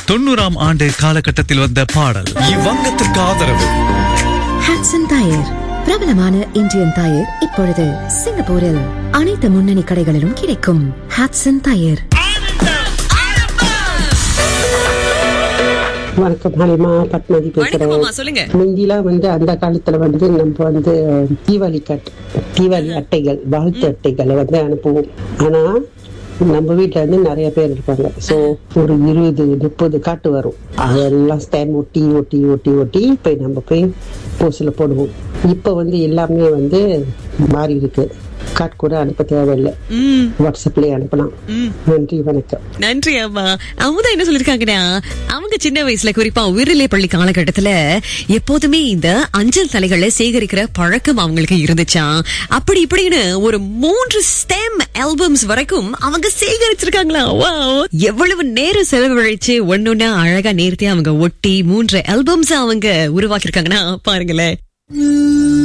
தொண்ணூறாம் ஆண்டு காலகட்டத்தில் வந்த பாடல் இவ்வங்கத்திற்கு ஆதரவு ஹாட்சன் டயர் பிரபலமான இந்தியன் டயர் இப்பொழுது சிங்கப்பூரில் அனைத்து முன்னணி கடைகளிலும் கிடைக்கும் ஹாட்சன் டயர் வணக்கம் ஹலிமா பத்மதி வணக்கம் அம்மா, பேசுறேன் சொல்லுங்க முந்திலாம் வந்து அந்த காலத்துல வந்து நம்ம வந்து தீபாவளி கட் தீபாவளி அட்டைகள் வாழ்த்து அட்டைகளை வந்து அனுப்புவோம் ஆனா நம்ம வீட்ல வந்து நிறைய பேர் இருப்பாங்க சோ ஒரு இருபது முப்பது காட்டு வரும் அதெல்லாம் ஸ்டாம்ப் ஒட்டி ஒட்டி ஒட்டி ஒட்டி போய் நம்ம போய் போஸ்ட்ல போடுவோம் இப்ப வந்து எல்லாமே வந்து மாறி இருக்கு கார்டு கூட அனுப்ப தேவையில்லை ம், வாட்ஸ்அப்லயே அனுப்பலாம் ம். நன்றி வணக்கம் நன்றி அம்மா அவங்க என்ன சொல்லிருக்காங்கன்னா அவங்க சின்ன வயசுல குறிப்பா உயர்நிலை பள்ளி காலகட்டத்துல எப்போதுமே இந்த அஞ்சல் தலைகளை சேகரிக்கிற பழக்கம் அவங்களுக்கு இருந்துச்சாம் அப்படி இப்படின்னு ஒரு மூன்று ஸ்டெம் ஆல்பம்ஸ் வரைக்கும் அவங்க சேகரிச்சிருக்காங்களா Wow. எவ்வளவு நேரம் செலவழிச்சு ஒன்னொன்னா அழகா நேர்த்தி அவங்க ஒட்டி மூன்று ஆல்பம்ஸ் அவங்க உருவாக்கியிருக்காங்கன்னா பாருங்களேன்